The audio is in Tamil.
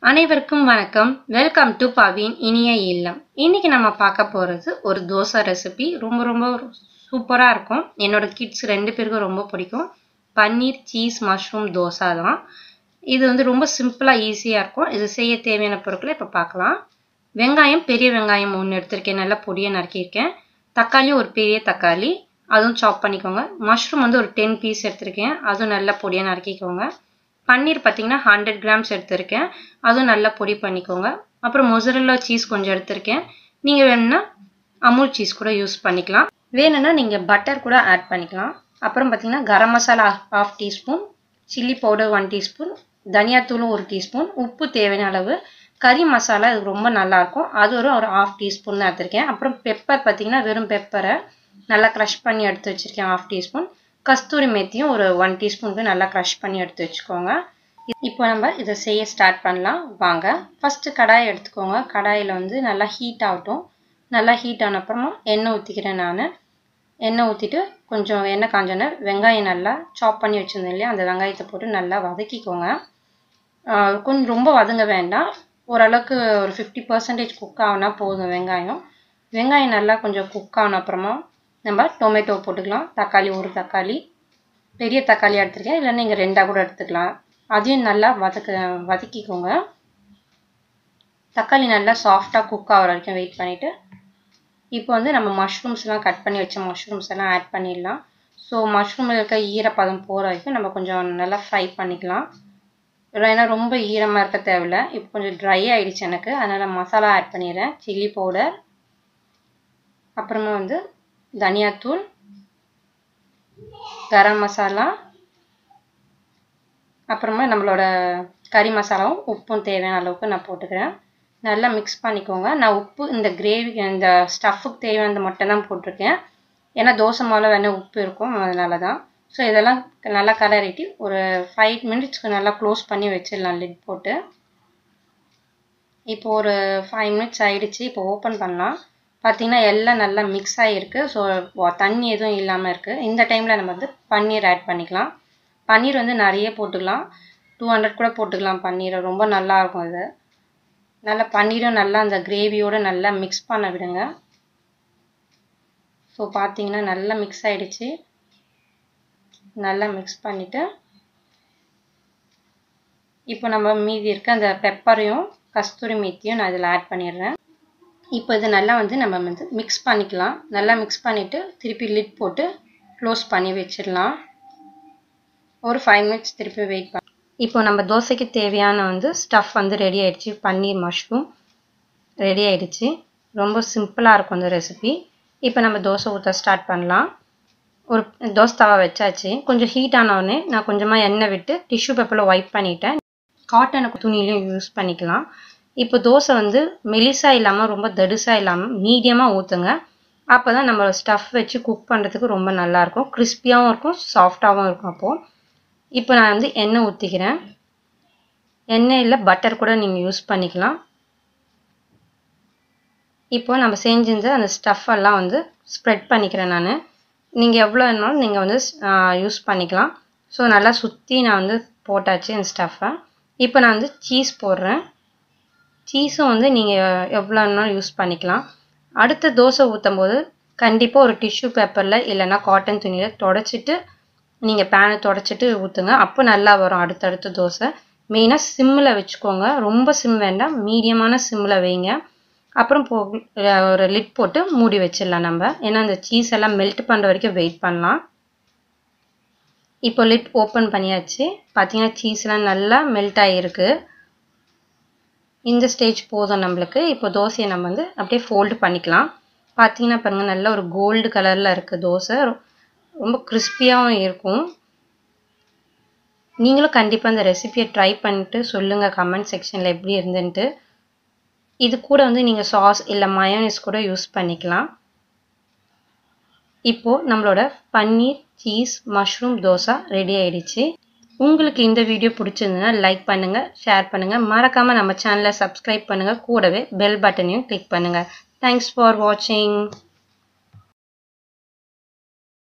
அனைவருக்கும் வணக்கம் வெல்கம் டு பவின் இனிய இல்லம் இன்னைக்கு நம்ம பார்க்க போகிறது ஒரு தோசை ரெசிபி ரொம்ப ரொம்ப சூப்பராக இருக்கும் என்னோட கிட்ஸ் ரெண்டு பேருக்கும் ரொம்ப பிடிக்கும் பன்னீர் சீஸ் மஷ்ரூம் தோசை தான் இது வந்து ரொம்ப சிம்பிளாக ஈஸியாக இருக்கும் இது செய்ய தேவையான பொருட்களை இப்போ பார்க்கலாம் வெங்காயம் பெரிய வெங்காயம் ஒன்று எடுத்திருக்கேன் நல்லா பொடியாக நறுக்கியிருக்கேன் தக்காளியும் ஒரு பெரிய தக்காளி அதுவும் சாப் பண்ணிக்கோங்க மஷ்ரூம் வந்து ஒரு டென் பீஸ் எடுத்திருக்கேன் அதுவும் நல்லா பொடியாக நறுக்கிக்கோங்க பன்னீர் பார்த்தீங்கன்னா ஹண்ட்ரட் கிராம்ஸ் எடுத்திருக்கேன் அதுவும் நல்லா பொடி பண்ணிக்கோங்க அப்புறம் மொசரல்லா சீஸ் கொஞ்சம் எடுத்திருக்கேன் நீங்கள் வேணும்னா அமுல் சீஸ் கூட யூஸ் பண்ணிக்கலாம் வேணும்னா நீங்கள் பட்டர் கூட ஆட் பண்ணிக்கலாம் அப்புறம் பார்த்தீங்கன்னா garam masala half teaspoon chilli powder one teaspoon தனியாத்தூளும் ஒரு டீஸ்பூன் உப்பு தேவையான அளவு கறி மசாலா இது ரொம்ப நல்லாயிருக்கும் அது ஒரு ஒரு ஹாஃப் டீஸ்பூன் தான் எடுத்திருக்கேன் அப்புறம் பெப்பர் பார்த்தீங்கன்னா வெறும் பெப்பரை நல்லா க்ரஷ் பண்ணி எடுத்து வச்சுருக்கேன் ஹாஃப் டீஸ்பூன் கஸ்தூரி மேத்தியும் ஒரு ஒன் டீஸ்பூனுக்கு நல்லா க்ரஷ் பண்ணி எடுத்து வச்சுக்கோங்க இப்போ நம்ம இதை செய்ய ஸ்டார்ட் பண்ணலாம் வாங்க ஃபஸ்ட்டு கடாயை எடுத்துக்கோங்க கடாயில் வந்து நல்லா ஹீட் ஆகட்டும் நல்லா ஹீட் ஆன அப்புறமா எண்ணெய் ஊற்றிக்கிறேன் நான் எண்ணெய் ஊற்றிட்டு கொஞ்சம் எண்ணெய் காஞ்சோன்னே வெங்காயம் நல்லா சாப் பண்ணி வச்சுருந்தேன் இல்லையா அந்த வெங்காயத்தை போட்டு நல்லா வதக்கிக்கோங்க கொஞ்சம் ரொம்ப வதங்க வேண்டாம் ஓரளவுக்கு ஒரு ஃபிஃப்டி பர்சன்டேஜ் குக் ஆகுனா போதும் வெங்காயம் வெங்காயம் நல்லா கொஞ்சம் குக் ஆன அப்புறமா நம்ம டொமேட்டோ போட்டுக்கலாம் தக்காளி ஒரு தக்காளி பெரிய தக்காளி எடுத்துருக்கேன் இல்லை நீங்கள் ரெண்டாக கூட எடுத்துக்கலாம் அதையும் நல்லா வதக்க வதக்கிக்கோங்க தக்காளி நல்லா சாஃப்டாக குக் ஆகிற வரைக்கும் வெயிட் பண்ணிவிட்டு இப்போ வந்து நம்ம மஷ்ரூம்ஸ்லாம் கட் பண்ணி வச்ச மஷ்ரூம்ஸ் எல்லாம் ஆட் பண்ணிடலாம் ஸோ மஷ்ரூமில் இருக்க ஈரப்பதம் போகிற வரைக்கும் நம்ம கொஞ்சம் நல்லா ஃப்ரை பண்ணிக்கலாம் ஏன்னா ரொம்ப ஈரமாக இருக்க தேவையில்ல இப்போ கொஞ்சம் ட்ரை ஆகிடுச்சு எனக்கு அதனால் மசாலா ஆட் பண்ணிடுறேன் சில்லி பவுடர் அப்புறமா வந்து தனியாத்தூள் கரம் மசாலா அப்புறமா நம்மளோட கறி மசாலாவும் உப்பும் தேவையான அளவுக்கு நான் போட்டுக்கிறேன் நல்லா மிக்ஸ் பண்ணிக்கோங்க நான் உப்பு இந்த கிரேவி இந்த ஸ்டஃப்புக்கு தேவையானது மட்டும் தான் போட்டிருக்கேன் ஏன்னா தோசை மாவில் வேணால் உப்பு இருக்கும் அதனால தான் ஸோ இதெல்லாம் நல்லா கலரிட்டு ஒரு ஃபைவ் மினிட்ஸ்க்கு நல்லா க்ளோஸ் பண்ணி வச்சிடலாம் லிட் போட்டு இப்போ ஒரு ஃபைவ் மினிட்ஸ் ஆகிடுச்சு இப்போ ஓப்பன் பண்ணலாம் பார்த்திங்கன்னா எல்லாம் நல்லா மிக்ஸ் ஆகிருக்கு ஸோ தண்ணி எதுவும் இல்லாமல் இருக்குது இந்த டைமில் நம்ம வந்து பன்னீர் ஆட் பண்ணிக்கலாம் பன்னீர் வந்து நிறைய போட்டுக்கலாம் டூ ஹண்ட்ரட் கூட போட்டுக்கலாம் பன்னீரை ரொம்ப நல்லாயிருக்கும் இது நல்லா பன்னீரும் நல்லா அந்த கிரேவியோடு நல்லா மிக்ஸ் பண்ண விடுங்க ஸோ பார்த்தீங்கன்னா நல்லா மிக்ஸ் ஆகிடுச்சு நல்லா மிக்ஸ் பண்ணிவிட்டு இப்போ நம்ம மீதி இருக்க அந்த பெப்பரையும் கஸ்தூரி மேத்தியும் நான் இதில் ஆட் பண்ணிடுறேன் இப்போ இது நல்லா வந்து நம்ம வந்து மிக்ஸ் பண்ணிக்கலாம் நல்லா மிக்ஸ் பண்ணிவிட்டு திருப்பி லிட் போட்டு க்ளோஸ் பண்ணி வச்சிடலாம் ஒரு ஃபைவ் மினிட்ஸ் திருப்பி வெயிட் பண்ண இப்போ நம்ம தோசைக்கு தேவையான வந்து ஸ்டஃப் வந்து ரெடி ஆகிடுச்சு பன்னீர் மஷ்ரூம் ரெடி ஆகிடுச்சு ரொம்ப சிம்பிளாக இருக்கும் இந்த ரெசிபி இப்போ நம்ம தோசை ஊற்ற ஸ்டார்ட் பண்ணலாம் ஒரு தோசை தவா வச்சாச்சு கொஞ்சம் ஹீட் ஆனவுடனே நான் கொஞ்சமாக எண்ணெய் விட்டு டிஷ்யூ பேப்பரில் ஒயிட் பண்ணிட்டேன் காட்டன் துணிலையும் யூஸ் பண்ணிக்கலாம் இப்போ தோசை வந்து மெலிசாக இல்லாமல் ரொம்ப தடுசாக இல்லாமல் மீடியமாக ஊற்றுங்க அப்போ தான் நம்ம ஸ்டஃப் வச்சு குக் பண்ணுறதுக்கு ரொம்ப நல்லாயிருக்கும் கிறிஸ்பியாகவும் இருக்கும் சாஃப்டாகவும் இருக்கும் அப்போது இப்போ நான் வந்து எண்ணெய் ஊற்றிக்கிறேன் எண்ணெய் இல்லை பட்டர் கூட நீங்கள் யூஸ் பண்ணிக்கலாம் இப்போ நம்ம செஞ்சிருந்த அந்த ஸ்டஃப் எல்லாம் வந்து ஸ்ப்ரெட் பண்ணிக்கிறேன் நான் நீங்கள் எவ்வளோ வேணாலும் நீங்கள் வந்து யூஸ் பண்ணிக்கலாம் ஸோ நல்லா சுற்றி நான் வந்து போட்டாச்சு இந்த ஸ்டஃப்பை இப்போ நான் வந்து சீஸ் போடுறேன் சீஸும் வந்து நீங்கள் எவ்வளோ வேணாலும் யூஸ் பண்ணிக்கலாம் அடுத்த தோசை ஊற்றும் போது கண்டிப்பாக ஒரு டிஷ்யூ பேப்பரில் இல்லைன்னா காட்டன் துணியில் தொடச்சிட்டு நீங்கள் பேனை தொடச்சிட்டு ஊற்றுங்க அப்போ நல்லா வரும் அடுத்தடுத்த தோசை மெயினாக சிம்மில் வச்சுக்கோங்க ரொம்ப சிம் வேண்டாம் மீடியமான சிம்மில் வைங்க அப்புறம் போ ஒரு லிட் போட்டு மூடி வச்சிடலாம் நம்ம ஏன்னா அந்த சீஸ் எல்லாம் மெல்ட் பண்ணுற வரைக்கும் வெயிட் பண்ணலாம் இப்போ லிட் ஓப்பன் பண்ணியாச்சு பார்த்தீங்கன்னா சீஸ்லாம் நல்லா மெல்ட் ஆகிருக்கு இந்த ஸ்டேஜ் போதும் நம்மளுக்கு இப்போ தோசையை நம்ம வந்து அப்படியே ஃபோல்டு பண்ணிக்கலாம் பார்த்தீங்கன்னா பாருங்கள் நல்ல ஒரு கோல்டு கலரில் இருக்குது தோசை ரொம்ப கிறிஸ்பியாகவும் இருக்கும் நீங்களும் கண்டிப்பாக இந்த ரெசிபியை ட்ரை பண்ணிட்டு சொல்லுங்கள் கமெண்ட் செக்ஷனில் எப்படி இருந்துன்ட்டு இது கூட வந்து நீங்கள் சாஸ் இல்லை மயோனிஸ் கூட யூஸ் பண்ணிக்கலாம் இப்போது நம்மளோட paneer cheese mushroom dosa ready ஆயிடுச்சு உங்களுக்கு இந்த வீடியோ பிடிச்சிருந்ததுன்னா லைக் பண்ணுங்கள் ஷேர் பண்ணுங்கள் மறக்காமல் நம்ம சேனலை சப்ஸ்கிரைப் பண்ணுங்கள் கூடவே பெல் பட்டனையும் கிளிக் பண்ணுங்கள் தேங்க்ஸ் ஃபார் வாட்சிங்